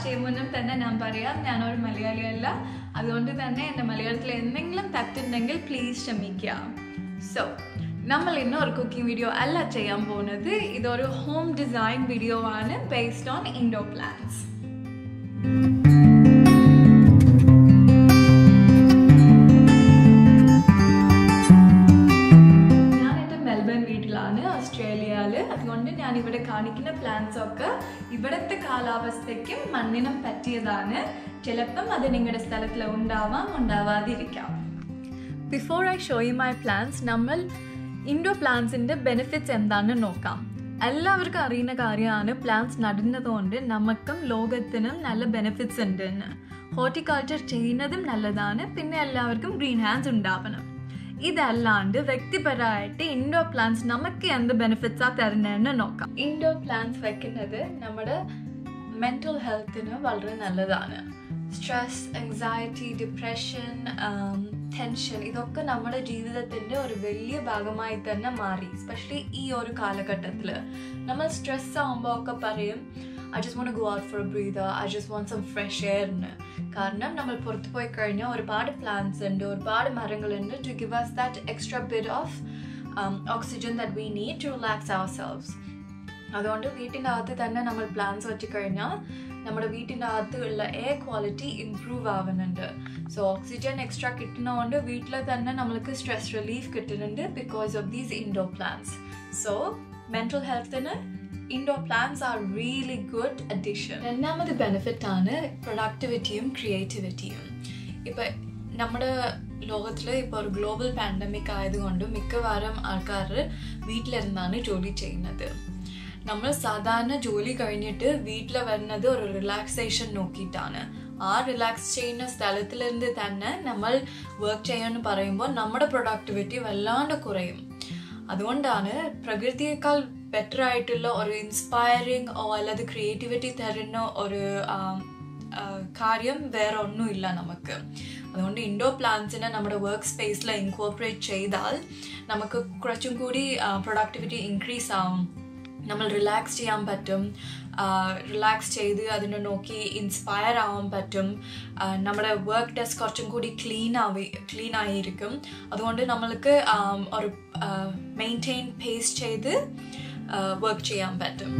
ചെയ്യുമ്പോഴും തന്നെ ഞാൻ പറയാം ഞാനൊരു മലയാളിയല്ല അതുകൊണ്ട് തന്നെ എൻ്റെ മലയാളത്തിൽ എന്തെങ്കിലും തെറ്റുണ്ടെങ്കിൽ പ്ലീസ് ക്ഷമിക്കുക സോ നമ്മൾ ഇന്ന് ഒരു കുക്കിംഗ് വീഡിയോ അല്ല ചെയ്യാൻ പോകുന്നത് ഇതൊരു ഹോം ഡിസൈൻ വീഡിയോ ആണ് ബേസ്ഡ് ഓൺ ഇൻഡോർ പ്ലാന്റ്സ് ഞാൻ എൻ്റെ മെൽബൺ വീട്ടിലാണ് ഓസ്ട്രേലിയയിൽ അതുകൊണ്ട് ഞാൻ ഇവിടെ കാണിക്കുന്ന പ്ലാന്റ്സ് ഒക്കെ ഇവിടുത്തെ കാലാവസ്ഥയ്ക്കും മണ്ണിനും പറ്റിയതാണ് ചിലപ്പം അത് നിങ്ങളുടെ സ്ഥലത്തിൽ ഉണ്ടാവാം ഉണ്ടാവാതിരിക്കാം before I show you my plants നമ്മൾ ഇൻഡോർ പ്ലാന്റ്സിൻ്റെ ബെനിഫിറ്റ്സ് എന്താണെന്ന് നോക്കാം എല്ലാവർക്കും അറിയുന്ന കാര്യമാണ് പ്ലാന്റ്സ് നടുന്നതുകൊണ്ട് നമുക്കും ലോകത്തിനും നല്ല ബെനിഫിറ്റ്സ് ഉണ്ട് എന്ന് ഹോർട്ടിക്കൾച്ചർ ചെയ്യുന്നതും നല്ലതാണ് പിന്നെ എല്ലാവർക്കും ഗ്രീൻ ഹാൻഡ്സ് ഉണ്ടാവണം ഇതല്ലാണ്ട് വ്യക്തിപരമായിട്ട് ഇൻഡോർ പ്ലാന്റ്സ് നമുക്ക് എന്ത് ബെനിഫിറ്റ്സാ തരുന്നതെന്ന് നോക്കാം ഇൻഡോർ പ്ലാന്റ്സ് വെക്കുന്നത് നമ്മുടെ മെന്റൽ ഹെൽത്തിന് വളരെ നല്ലതാണ് സ്ട്രെസ് ആങ്സൈറ്റി ഡിപ്രഷൻ ടെൻഷൻ ഇതൊക്കെ നമ്മുടെ ജീവിതത്തിൻ്റെ ഒരു വലിയ ഭാഗമായി തന്നെ മാറി എസ്പെഷ്യലി ഈ ഒരു കാലഘട്ടത്തിൽ നമ്മൾ സ്ട്രെസ് ആകുമ്പോൾ ഒക്കെ പറയും I just want go out for breather I just want some fresh എയറിന് കാരണം നമ്മൾ പുറത്ത് പോയി കഴിഞ്ഞാൽ ഒരുപാട് പ്ലാന്റ്സ് ഉണ്ട് ഒരുപാട് മരങ്ങളുണ്ട് to give us that extra bit of oxygen that we need to relax ourselves അതുകൊണ്ട് വീട്ടിൻ്റെ അകത്ത് തന്നെ നമ്മൾ പ്ലാന്റ്സ് വെച്ചിക്കഴിഞ്ഞാൽ നമ്മുടെ വീട്ടിൻ്റെ അകത്ത് ഉള്ള എയർ ക്വാളിറ്റി ഇമ്പ്രൂവ് ആവുന്നുണ്ട് സോ ഓക്സിജൻ എക്സ്ട്രാ കിട്ടുന്നതുകൊണ്ട് വീട്ടിൽ തന്നെ നമ്മൾക്ക് സ്ട്രെസ് റിലീഫ് കിട്ടുന്നുണ്ട് because of these indoor plants so mental ഹെൽത്തിന് indoor plants are really good addition രണ്ടാമത് ബെനിഫിറ്റ് ആണ് പ്രൊഡക്ടിവിറ്റിയും ക്രിയേറ്റിവിറ്റിയും ഇപ്പം നമ്മുടെ ലോകത്തിൽ ഇപ്പോൾ ഒരു ഗ്ലോബൽ പാൻഡമിക് ആയതുകൊണ്ട് മിക്കവാറും ആൾക്കാർ വീട്ടിലിരുന്നാണ് ജോലി ചെയ്യുന്നത് നമ്മൾ സാധാരണ ജോലി കഴിഞ്ഞിട്ട് വീട്ടിൽ വരുന്നത് ഒരു റിലാക്സേഷൻ നോക്കിയിട്ടാണ് ആ റിലാക്സ് ചെയ്യുന്ന സ്ഥലത്തിലിருந்து തന്നെ നമ്മൾ വർക്ക് ചെയ്യാന്ന് പറയുമ്പോൾ നമ്മുടെ പ്രൊഡക്ടിവിറ്റി വല്ലാണ്ട് കുറയും അതുകൊണ്ടാണ് പ്രകൃതിയേക്കാൾ ബെറ്റർ ആയിട്ടുള്ള ഒരു ഇൻസ്പയറിങ് ഓ അല്ലാതെ ക്രിയേറ്റിവിറ്റി തരുന്ന ഒരു കാര്യം വേറെ ഒന്നുമില്ല നമുക്ക് അതുകൊണ്ട് ഇൻഡോർ പ്ലാന്റ്സിനെ നമ്മുടെ വർക്ക് സ്പേസിൽ ഇൻകോർപ്പറേറ്റ് ചെയ്താൽ നമുക്ക് കുറച്ചും കൂടി പ്രൊഡക്ടിവിറ്റി ഇൻക്രീസ് ആവും നമ്മൾ റിലാക്സ് ചെയ്യാൻ പറ്റും റിലാക്സ് ചെയ്ത് അതിനെ നോക്കി ഇൻസ്പയർ ആവാൻ പറ്റും നമ്മുടെ വർക്ക് ഡെസ്ക് കുറച്ചും കൂടി ക്ലീൻ ആവി ക്ലീൻ ആയിരിക്കും അതുകൊണ്ട് നമ്മൾക്ക് ഒരു മെയിൻറ്റെയിൻ പേസ് ചെയ്ത് വർക്ക് ചെയ്യാൻ പറ്റും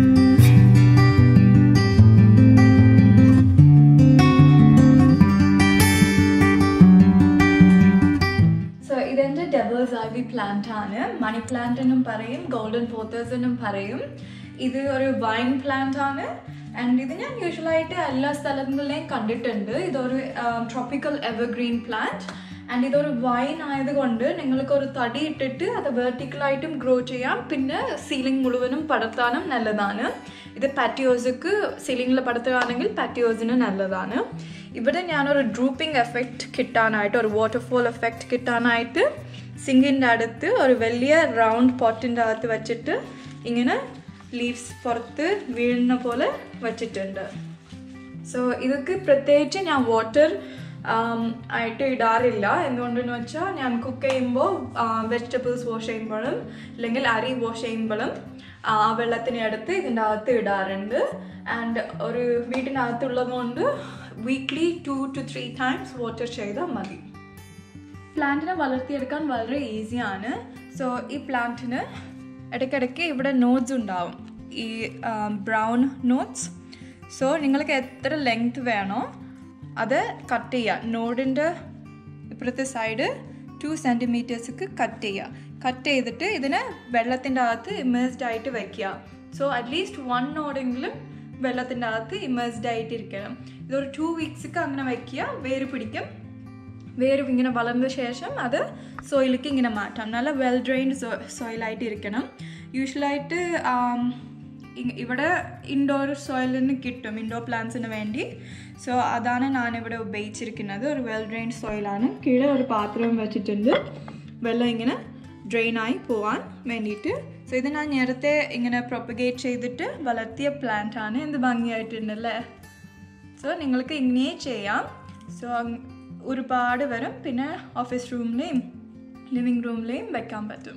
സോ ഇതെൻ്റെ ഡെബേഴ്സ് ഐവി പ്ലാന്റ് ആണ് മണി പ്ലാന്റ് എന്നും പറയും ഗോൾഡൻ പോത്തേഴ്സ് എന്നും പറയും ഇത് ഒരു വൈൻ പ്ലാന്റ് ആണ് ആൻഡ് ഇത് ഞാൻ യൂഷ്വലായിട്ട് എല്ലാ സ്ഥലങ്ങളിലെയും കണ്ടിട്ടുണ്ട് ഇതൊരു ട്രോപ്പിക്കൽ എവർഗ്രീൻ പ്ലാന്റ് ആൻഡ് ഇതൊരു വൈൻ ആയതുകൊണ്ട് നിങ്ങൾക്ക് ഒരു തടി ഇട്ടിട്ട് അത് വെർട്ടിക്കലായിട്ടും ഗ്രോ ചെയ്യാം പിന്നെ സീലിംഗ് മുഴുവനും പടർത്താനും നല്ലതാണ് ഇത് പാറ്റിയോസക്ക് സീലിംഗിൽ പടർത്തുകയാണെങ്കിൽ പാറ്റിയോസിന് നല്ലതാണ് ഇവിടെ ഞാനൊരു ഡ്രൂപ്പിംഗ് എഫക്റ്റ് കിട്ടാനായിട്ട് ഒരു വാട്ടർഫോൾ എഫക്റ്റ് കിട്ടാനായിട്ട് സിങ്കിൻ്റെ അടുത്ത് ഒരു വലിയ റൗണ്ട് പോട്ടിൻ്റെ അകത്ത് വെച്ചിട്ട് ഇങ്ങനെ ലീവ്സ് പുറത്ത് വീഴുന്ന പോലെ വച്ചിട്ടുണ്ട് സോ ഇതൊക്കെ പ്രത്യേകിച്ച് ഞാൻ വാട്ടർ ആയിട്ട് ഇടാറില്ല എന്തുകൊണ്ടെന്ന് വെച്ചാൽ ഞാൻ കുക്ക് ചെയ്യുമ്പോൾ വെജിറ്റബിൾസ് വാഷ് ചെയ്യുമ്പോഴും അല്ലെങ്കിൽ അരി വാഷ് ചെയ്യുമ്പോഴും ആ വെള്ളത്തിനെ അടുത്ത് ഇതിൻ്റെ അകത്ത് ഇടാറുണ്ട് ആൻഡ് ഒരു വീട്ടിനകത്തുള്ളത് കൊണ്ട് weekly two two three times water ചെയ്താൽ മതി പ്ലാന്റിനെ വളർത്തിയെടുക്കാൻ വളരെ ഈസിയാണ് സോ ഈ പ്ലാന്റിന് ഇടയ്ക്കിടയ്ക്ക് ഇവിടെ നോട്ട്സ് ഉണ്ടാവും ഈ ബ്രൗൺ നോട്ട്സ് സോ നിങ്ങൾക്ക് എത്ര ലെങ്ത് വേണോ അത് കട്ട് ചെയ്യുക നോഡിൻ്റെ ഇപ്പുറത്തെ സൈഡ് ടു സെൻറ്റിമീറ്റേഴ്സൊക്കെ കട്ട് ചെയ്യുക കട്ട് ചെയ്തിട്ട് ഇതിനെ വെള്ളത്തിൻ്റെ അകത്ത് ഇമേഴ്സ്ഡ് ആയിട്ട് വെക്കുക സോ അറ്റ്ലീസ്റ്റ് വൺ നോടെങ്കിലും വെള്ളത്തിൻ്റെ അകത്ത് ഇമേഴ്സ്ഡ് ആയിട്ടിരിക്കണം ഇതൊരു ടു വീക്സൊക്കെ അങ്ങനെ വയ്ക്കുക വേര് പിടിക്കും വേര് ഇങ്ങനെ വളർന്ന ശേഷം അത് സോയിലേക്ക് ഇങ്ങനെ മാറ്റാം നല്ല വെൽ ഡ്രെയിൻഡ് സോ സോയിലായിട്ട് ഇരിക്കണം യൂഷ്വലായിട്ട് ഇവിടെ ഇൻഡോർ സോയിൽ നിന്ന് കിട്ടും ഇൻഡോർ പ്ലാന്റ്സിന് വേണ്ടി സോ അതാണ് ഞാനിവിടെ ഉപയോഗിച്ചിരിക്കുന്നത് ഒരു വെൽ ഡ്രെയിൻഡ് സോയിലാണ് കീഴെ ഒരു പാത്രം വെച്ചിട്ടുണ്ട് വെള്ളം ഇങ്ങനെ ഡ്രെയിനായി പോവാൻ വേണ്ടിയിട്ട് സോ ഇത് ഞാൻ നേരത്തെ ഇങ്ങനെ പ്രൊപ്പഗേറ്റ് ചെയ്തിട്ട് വളർത്തിയ പ്ലാന്റ് ആണ് എന്ത് ഭംഗിയായിട്ടുണ്ടല്ലേ സോ നിങ്ങൾക്ക് ഇങ്ങനെ ചെയ്യാം സോ ഒരുപാട് വരും പിന്നെ ഓഫീസ് റൂമിലെയും ലിവിങ് റൂമിലെയും വെക്കാൻ പറ്റും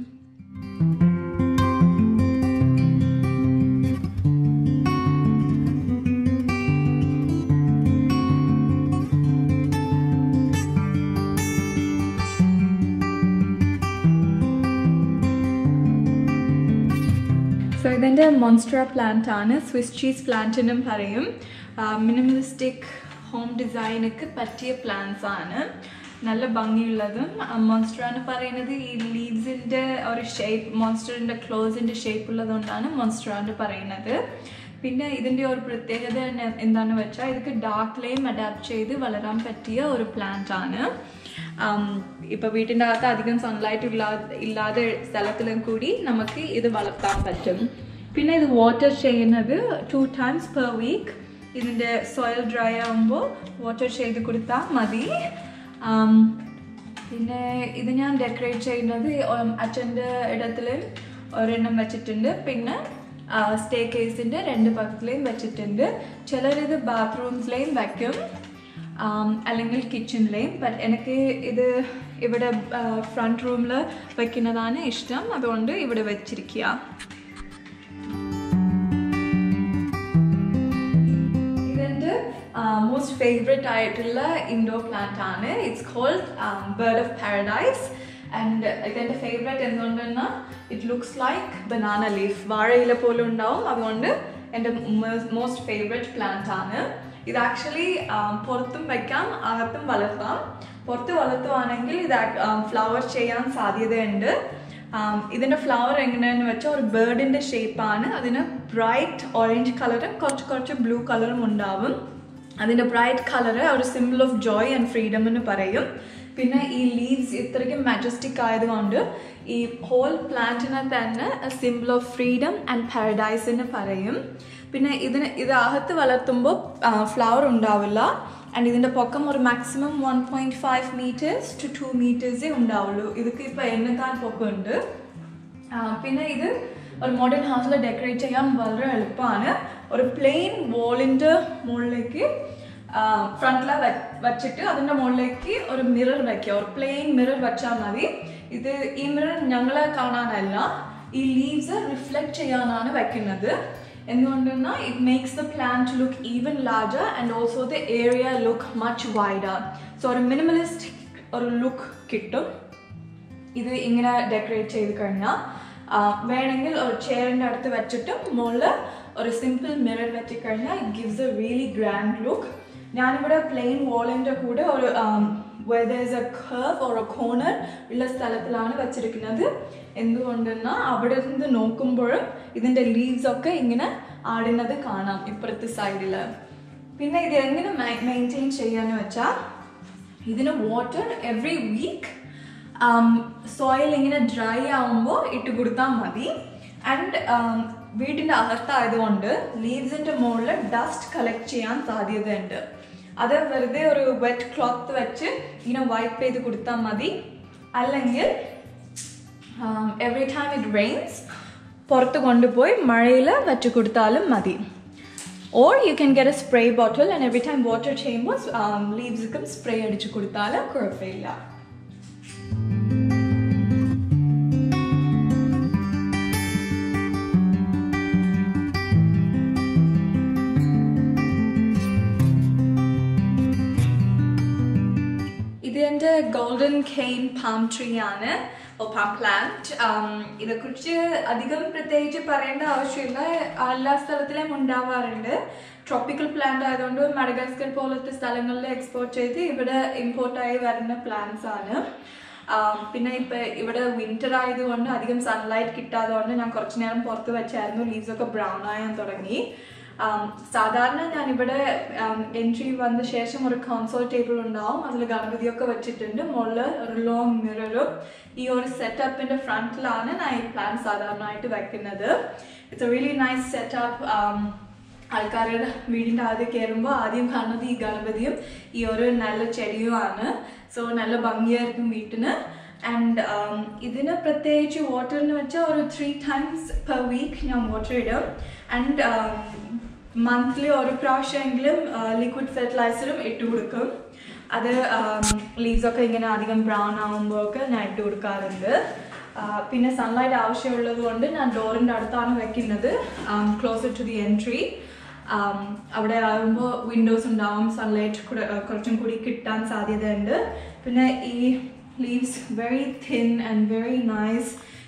സോ ഇതെൻ്റെ മോൺസ്ട്ര പ്ലാന്റ് ആണ് സ്വിസ് ചീസ് പ്ലാന്റ് എന്നും പറയും മിനിമലിസ്റ്റിക് ഹോം ഡിസൈനൊക്കെ പറ്റിയ പ്ലാന്റ്സ് ആണ് നല്ല ഭംഗിയുള്ളതും മോൺസ്റ്റർ എന്ന് പറയുന്നത് ഈ ലീവ്സിൻ്റെ ഒരു ഷേപ്പ് മോൺസ്റ്ററിൻ്റെ ക്ലോസിൻ്റെ ഷേപ്പ് ഉള്ളതുകൊണ്ടാണ് മോൺസ്റ്റർ എന്ന് പറയുന്നത് പിന്നെ ഇതിൻ്റെ ഒരു പ്രത്യേകത എന്ന- എന്താണെന്ന് വെച്ചാൽ ഇതൊക്കെ ഡാർക്ക് ലൈം അഡാപ്റ്റ് ചെയ്ത് വളരാൻ പറ്റിയ ഒരു പ്ലാന്റ് ആണ് ഇപ്പോൾ വീട്ടിൻ്റെ അകത്ത് അധികം സൺലൈറ്റ് ഇല്ലാതെ ഇല്ലാതെ സ്ഥലത്തിലും കൂടി നമുക്ക് ഇത് വളർത്താൻ പറ്റും പിന്നെ ഇത് വാട്ടർ ചെയ്യുന്നത് ടു ടൈംസ് പെർ വീക്ക് ഇതിൻ്റെ സോയിൽ ഡ്രൈ ആകുമ്പോൾ വാട്ടർ ചെയ്ത് കൊടുത്താൽ മതി ആം, പിന്നെ ഇത് ഞാൻ ഡെക്കറേറ്റ് ചെയ്യുന്നത് ഉം, അച്ഛൻ്റെ ഇടത്തിൽ ഒരെണ്ണം വെച്ചിട്ടുണ്ട് പിന്നെ സ്റ്റേ കേസിൻ്റെ രണ്ട് പക്കത്തിലെയും വെച്ചിട്ടുണ്ട് ചിലരിത് ബാത്റൂംസിലെയും വയ്ക്കും ആം, അല്ലെങ്കിൽ കിച്ചണിലെയും ബട്ട് എനിക്ക് ഇത് ഇവിടെ ഫ്രണ്ട് റൂമിൽ വെക്കുന്നതാണ് ഇഷ്ടം അതുകൊണ്ട് ഇവിടെ വെച്ചിരിക്കുക ഇതെൻ്റെ മോസ്റ്റ് ഫേവറേറ്റ് ആയിട്ടുള്ള ഇൻഡോർ പ്ലാന്റ് ആണ് it's called bird of paradise and ഇതെൻ്റെ ഫേവറേറ്റ് എന്തുകൊണ്ടെന്നാൽ it looks like banana leaf വാഴയില പോലെ ഉണ്ടാവും അതുകൊണ്ട് എൻ്റെ മോസ്റ്റ് ഫേവറേറ്റ് പ്ലാന്റ് ആണ് ഇത് ആക്ച്വലി പുറത്തും വയ്ക്കാം അകത്തും വളർത്താം പുറത്ത് വളർത്തുവാണെങ്കിൽ ഇത് ഫ്ലവർ ചെയ്യാൻ സാധ്യതയുണ്ട് ആം, ഇതിന്റെ ഫ്ലവർ എങ്ങനെയാന്ന് വെച്ചാൽ ഒരു ബേർഡിന്റെ ഷേപ്പാണ് അതിന് ബ്രൈറ്റ് ഓറഞ്ച് കളറും കുറച്ച് കുറച്ച് ബ്ലൂ കളറും ഉണ്ടാവും അതിന്റെ ബ്രൈറ്റ് കളർ ഒരു simple of joy and freedom എന്ന് പറയും പിന്നെ ഈ ലീവ്സ് ഇത്രയ്ക്കും മാജസ്റ്റിക് ആയതുകൊണ്ട് ഈ ഹോൾ പ്ലാന്റിനെ തന്നെ simple of freedom and paradise എന്ന് പറയും പിന്നെ ഇതിന് ഇത് അകത്ത് വളർത്തുമ്പോൾ ഫ്ലവർ ഉണ്ടാവില്ല ആൻഡ് ഇതിൻ്റെ പൊക്കം ഒരു maximum one point five metres two two മീറ്റേഴ്സേ ഉണ്ടാവുള്ളൂ ഇതൊക്കെ ഇപ്പോൾ എണ്ണക്കാൽ പൊക്കമുണ്ട് ആ, പിന്നെ ഇത് ഒരു മോഡേൺ ഹൗസിൽ ഡെക്കറേറ്റ് ചെയ്യാൻ വളരെ എളുപ്പമാണ് ഒരു പ്ലെയിൻ വോളിൻ്റെ മുകളിലേക്ക് ഫ്രണ്ടിൽ വച്ചിട്ട് അതിൻ്റെ മുകളിലേക്ക് ഒരു മിറർ വയ്ക്കുക ഒരു പ്ലെയിൻ മിറർ വെച്ചാൽ മതി ഇത് ഈ മിറർ ഞങ്ങളെ കാണാനല്ല ഈ ലീവ്സ് റിഫ്ലക്റ്റ് ചെയ്യാനാണ് വെക്കുന്നത് എന്തുകൊണ്ടെന്നാൽ it makes the plant look even larger and also the area look much wider so ഒരു മിനിമലിസ്റ്റ് ഒരു ലുക്ക് കിട്ടും ഇത് ഇങ്ങനെ ഡെക്കറേറ്റ് ചെയ്ത് കഴിഞ്ഞാൽ വേണമെങ്കിൽ ഒരു ചെയറിൻ്റെ അടുത്ത് വെച്ചിട്ടും മുകളിൽ ഒരു സിമ്പിൾ മിറർ വെച്ച് കഴിഞ്ഞാൽ it gives a really grand look ഞാനിവിടെ പ്ലെയിൻ വാളിൻ്റെ കൂടെ ഒരു whether a curve or a corner ഉള്ള സ്ഥലത്തിലാണ് വെച്ചിരിക്കുന്നത് എന്തുകൊണ്ടെന്നാൽ അവിടെ നിന്ന് നോക്കുമ്പോഴും ഇതിൻ്റെ ലീവ്സ് ഒക്കെ ഇങ്ങനെ ആടുന്നത് കാണാം ഇപ്പുറത്തെ സൈഡിൽ പിന്നെ ഇത് എങ്ങനെ മെയിൻറ്റെയിൻ ചെയ്യാന്ന് വെച്ചാൽ ഇതിന് വാട്ടർ എവറി വീക്ക് സോയിൽ ഇങ്ങനെ ഡ്രൈ ആവുമ്പോൾ ഇട്ട് കൊടുത്താൽ മതി ആൻഡ് വീട്ടിൻ്റെ അകത്തായതുകൊണ്ട് ലീവ്സിൻ്റെ മുകളിൽ ഡസ്റ്റ് കളക്ട് ചെയ്യാൻ സാധ്യതയുണ്ട് അത് വെറുതെ ഒരു വെറ്റ് ക്ലോത്ത് വെച്ച് ഇങ്ങനെ വൈപ്പ് ചെയ്ത് കൊടുത്താൽ മതി അല്ലെങ്കിൽ എവറി ടൈം ഇറ്റ് റെയിൻസ് പുറത്ത് കൊണ്ടുപോയി മഴയിൽ വെച്ച് കൊടുത്താലും മതി or you can get a spray bottle and every time water ചെയ്യുമ്പോൾ ലീവ്സൊക്കെ സ്പ്രേ അടിച്ച് കൊടുത്താൽ കുഴപ്പമില്ല ഇത് എൻ്റെ ഗോൾഡൻ കെയിൻ പാം ട്രീ ആണ് ഓ പാം പ്ലാന്റ് ഇതേക്കുറിച്ച് അധികം പ്രത്യേകിച്ച് പറയേണ്ട ആവശ്യമില്ല എല്ലാ സ്ഥലത്തിലും ഉണ്ടാവാറുണ്ട് ട്രോപ്പിക്കൽ പ്ലാന്റ് ആയതുകൊണ്ട് മഡഗാസ്കർ പോലത്തെ സ്ഥലങ്ങളിൽ എക്സ്പോർട്ട് ചെയ്ത് ഇവിടെ ഇമ്പോർട്ടായി വരുന്ന പ്ലാന്റ്സ് ആണ് ആം, പിന്നെ ഇപ്പം ഇവിടെ വിന്റർ ആയതുകൊണ്ട് അധികം സൺലൈറ്റ് കിട്ടാതെ കൊണ്ട് ഞാൻ കുറച്ച് നേരം പുറത്ത് വെച്ചായിരുന്നു ലീവ്സ് ഒക്കെ ബ്രൗൺ ആയാൻ തുടങ്ങി ആം, സാധാരണ ഞാൻ ഇവിടെ എൻട്രി വന്ന ശേഷം ഒരു കൺസോൾ ടേബിൾ ഉണ്ടാവും അതിൽ ഗണപതിയൊക്കെ വെച്ചിട്ടുണ്ട് മുകളിൽ ഒരു ലോങ് മിററും ഈ ഒരു സെറ്റപ്പിന്റെ ഫ്രണ്ടിലാണ് ഞാൻ ഈ പ്ലാൻ സാധാരണയായിട്ട് വെക്കുന്നത് it's a really nice setup ആൾക്കാരുടെ വീടിൻ്റെ ആദ്യം കയറുമ്പോൾ ആദ്യം കാണുന്നത് ഈ ഗണപതിയും ഈ ഒരു നല്ല ചെടിയുമാണ് സോ നല്ല ഭംഗിയായിരിക്കും വീട്ടിന് ആൻഡ് ഇതിന് പ്രത്യേകിച്ച് വാട്ടറിന് വെച്ചാൽ ഒരു ത്രീ ടൈംസ് പെർ വീക്ക് ഞാൻ വാട്ടർ ഇടും ആൻഡ് മന്ത്ലി ഒരു പ്രാവശ്യമെങ്കിലും ലിക്വിഡ് ഫെർട്ടിലൈസറും ഇട്ട് കൊടുക്കും അത് ലീവ്സ് ഒക്കെ ഇങ്ങനെ അധികം ബ്രൗൺ ആകുമ്പോൾ ഒക്കെ ഞാൻ ഇട്ട് കൊടുക്കാറുണ്ട് ആ, പിന്നെ സൺലൈറ്റ് ആവശ്യമുള്ളത് കൊണ്ട് ഞാൻ ഡോറിൻ്റെ അടുത്താണ് വെക്കുന്നത് ക്ലോസർ ടു ദി എൻട്രി അവിടെ ആകുമ്പോൾ വിൻഡോസ് ഉണ്ടാവും സൺലൈറ്റ് കുറച്ചും കൂടി കിട്ടാൻ സാധ്യതയുണ്ട് പിന്നെ ഈ leaves very thin and very nice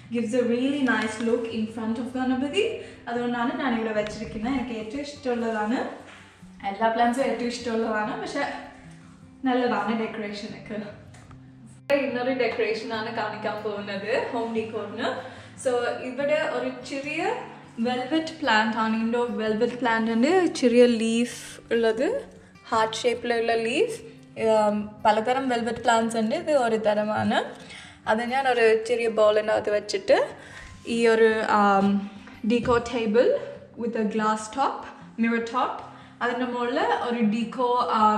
gives a really nice look in front of Ganapati അതുകൊണ്ടാണ് ഞാൻ ഇവിടെ വെച്ചിരിക്കുന്നത് എനിക്ക് ഏറ്റവും ഇഷ്ടമുള്ളതാണ് എല്ലാ പ്ലാന്റ്സും ഏറ്റവും ഇഷ്ടമുള്ളതാണ് പക്ഷെ നല്ലതാണ് ഡെക്കറേഷനൊക്കെ ഇന്നൊരു ഡെക്കറേഷൻ ആണ് കാണിക്കാൻ പോകുന്നത് ഹോം ഡീകോറിന് സോ ഇവിടെ ഒരു ചെറിയ വെൽവെറ്റ് പ്ലാന്റ് ആണ് ഇൻഡോ വെൽവെറ്റ് പ്ലാന്റിൻ്റെ ചെറിയ ലീഫ് ഉള്ളത് ഹാർട്ട് ഷേപ്പിലുള്ള ലീഫ് പലതരം വെൽവെറ്റ് പ്ലാന്റ്സ് ഉണ്ട് ഇത് ഒരു തരമാണ് അത് ഞാൻ ഒരു ചെറിയ ബോളിനകത്ത് വെച്ചിട്ട് ഈ ഒരു deco table with a glass top mirror top അതിൻ്റെ മുകളിൽ ഒരു ഡീകോ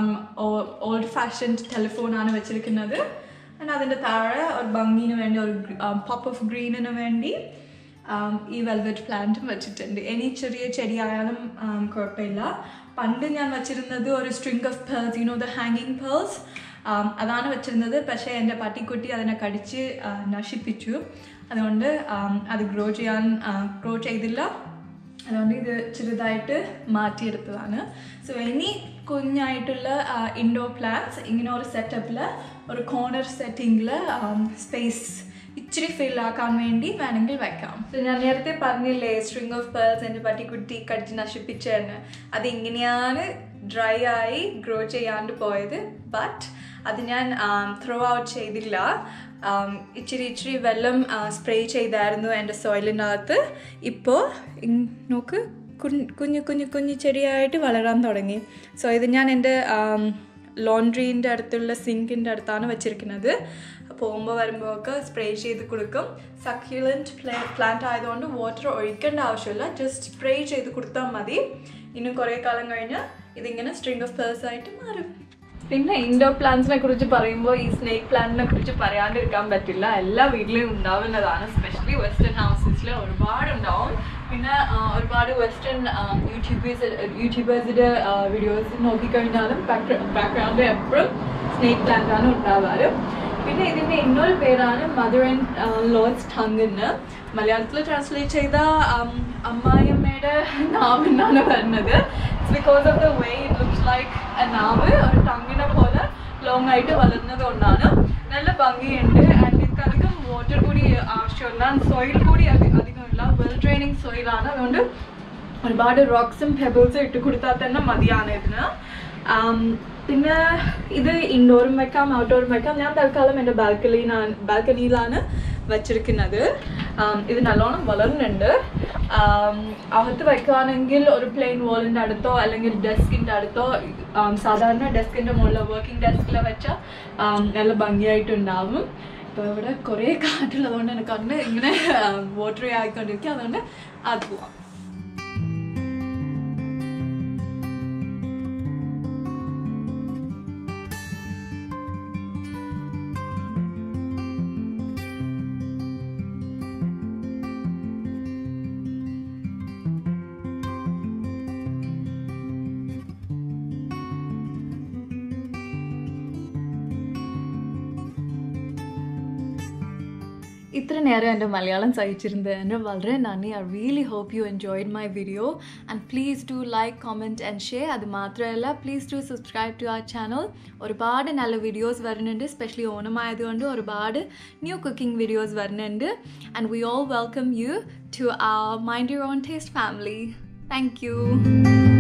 ഓൾഡ് ഫാഷൻഡ് ടെലിഫോണാണ് വെച്ചിരിക്കുന്നത് and അതിൻ്റെ താഴെ ഒരു ഭംഗിന് വേണ്ടി ഒരു പോപ്പ് ഓഫ് ഗ്രീനിന് വേണ്ടി um, ഈ വെൽവെറ്റ് പ്ലാന്റും വെച്ചിട്ടുണ്ട് ഇനി ചെറിയ ചെടിയായാലും um, കുഴപ്പമില്ല പണ്ട് ഞാൻ വെച്ചിരുന്നത് ഒരു string of pearls you know the ഹാങ്ങിങ് പേൾസ് അതാണ് വെച്ചിരുന്നത് പക്ഷേ എൻ്റെ പട്ടിക്കുട്ടി അതിനെ കടിച്ച് ആ, നശിപ്പിച്ചു അതുകൊണ്ട് um, അത് ഗ്രോ ചെയ്യാൻ ഗ്രോ ചെയ്തില്ല അതുകൊണ്ട് ഇത് ചെറുതായിട്ട് മാറ്റിയെടുത്തതാണ് സോ ഇനി കുഞ്ഞായിട്ടുള്ള ഇൻഡോർ പ്ലാന്റ്സ് ഇങ്ങനെ ഒരു സെറ്റപ്പിൽ ഒരു കോർണർ സെറ്റിങ്ങിൽ സ്പേസ് ഇച്ചിരി ഫിൽ ആക്കാൻ വേണ്ടി വേണമെങ്കിൽ വെക്കാം So, ഞാൻ നേരത്തെ പറഞ്ഞില്ലേ സ്ട്രിങ് ഓഫ് പേൾസ് എൻ്റെ പട്ടിക്കുട്ടി കടിച്ച് നശിപ്പിച്ചതെന്ന് അത് ഇങ്ങനെയാണ് ഡ്രൈ ആയി ഗ്രോ ചെയ്യാണ്ട് പോയത് ബട്ട് അത് ഞാൻ ത്രോ ഔട്ട് ചെയ്തില്ല ആം, ഇച്ചിരി ഇച്ചിരി വെള്ളം സ്പ്രേ ചെയ്തായിരുന്നു എൻ്റെ സോയിലിനകത്ത് ഇപ്പോൾ നോക്ക് കുഞ്ഞ് കുഞ്ഞു കുഞ്ഞു കുഞ്ഞു ചെടിയായിട്ട് വളരാൻ തുടങ്ങി സോ ഇത് ഞാൻ എൻ്റെ ലോണ്ട്രീൻ്റെ അടുത്തുള്ള സിങ്കിൻ്റെ അടുത്താണ് വെച്ചിരിക്കുന്നത് പോകുമ്പോൾ വരുമ്പോൾ ഒക്കെ സ്പ്രേ ചെയ്ത് കൊടുക്കും സക്യുലൻറ്റ് പ്ലാ പ്ലാന്റ് ആയതുകൊണ്ട് വാട്ടർ ഒഴിക്കേണ്ട ആവശ്യമില്ല ജസ്റ്റ് സ്പ്രേ ചെയ്ത് കൊടുത്താൽ മതി ഇനി കുറേ കാലം കഴിഞ്ഞ് ഇതിങ്ങനെ സ്ട്രിങ് ഓഫ് പേഴ്സ് ആയിട്ട് മാറും പിന്നെ ഇൻഡോർ പ്ലാന്റ്സിനെ കുറിച്ച് പറയുമ്പോൾ ഈ സ്നേക്ക് പ്ലാന്റിനെ കുറിച്ച് പറയാണ്ടിരിക്കാൻ പറ്റില്ല എല്ലാ വീട്ടിലും ഉണ്ടാവുന്നതാണ് സ്പെഷ്യലി വെസ്റ്റേൺ ഹൗസസിൽ ഒരുപാട് ഉണ്ടാവും പിന്നെ ആ, ഒരുപാട് വെസ്റ്റേൺ യൂട്യൂബേഴ്സ് യൂട്യൂബേഴ്സിൻ്റെ വീഡിയോസ് നോക്കിക്കഴിഞ്ഞാലും ബാക്ക്ഗ്രൗണ്ടിൽ എപ്പോഴും സ്നേക്ക് പ്ലാന്റ് ആണ് ഉണ്ടാവാറ് പിന്നെ ഇതിന്റെ ഇന്നൊരു പേരാണ് മദർ ആൻഡ് ലോഡ്സ് ടങ് എന്ന് മലയാളത്തിൽ ട്രാൻസ്ലേറ്റ് ചെയ്ത um, അമ്മായിയമ്മയുടെ നാവ് എന്നാണ് വരുന്നത് because of the way it looks like a നാവ് ഒരു ടങ്ങിനെ പോലെ ലോങ് ആയിട്ട് വളർന്നത് കൊണ്ടാണ് നല്ല ഭംഗിയുണ്ട് ആൻഡ് ഇതിക്ക് അധികം വാട്ടർ കൂടി ആവശ്യമില്ല സോയിൽ കൂടി അധി- അധികമില്ല വെൽ ഡ്രെയിനിങ് സോയിലാണ് അതുകൊണ്ട് ഒരുപാട് റോക്സും പെബിൾസും ഇട്ട് കൊടുത്താൽ തന്നെ മതിയാണ് ഇതിന് ആം, പിന്നെ ഇത് ഇൻഡോറും വെക്കാം ഔട്ട്ഡോറും വെക്കാം ഞാൻ തൽക്കാലം എൻ്റെ ബാൽക്കണിയിലാണ് ബാൽക്കണിയിലാണ് വെച്ചിരിക്കുന്നത് ആം, ഇത് നല്ലോണം വളരുന്നുണ്ട് ആം, അകത്ത് വെക്കുകയാണെങ്കിൽ ഒരു പ്ലെയിൻ വാളിൻ്റെ അടുത്തോ അല്ലെങ്കിൽ ഡെസ്കിൻ്റെ അടുത്തോ ആം, സാധാരണ ഡെസ്കിൻ്റെ മുകളിൽ വർക്കിംഗ് ഡെസ്കിൽ വെച്ചാൽ നല്ല ഭംഗിയായിട്ടുണ്ടാവും ഇപ്പോൾ ഇവിടെ കുറേ കാറ്റുള്ളതുകൊണ്ട് എനിക്ക് കണ്ണ് ഇങ്ങനെ വാട്ടറി ആയിക്കൊണ്ടിരിക്കും അതുകൊണ്ട് അത് പോവാം ഇത്ര നേരം എൻ്റെ മലയാളം സഹിച്ചിരുന്നതിന് വളരെ നന്ദി I really hope you enjoyed my video and please do like comment and share അത് മാത്രമല്ല please do subscribe to our channel ഒരുപാട് നല്ല വീഡിയോസ് വരുന്നുണ്ട് സ്പെഷ്യലി ഓണമായതുകൊണ്ട് ഒരുപാട് ന്യൂ കുക്കിംഗ് വീഡിയോസ് വരുന്നുണ്ട് and we all welcome you to our mind your own taste family thank U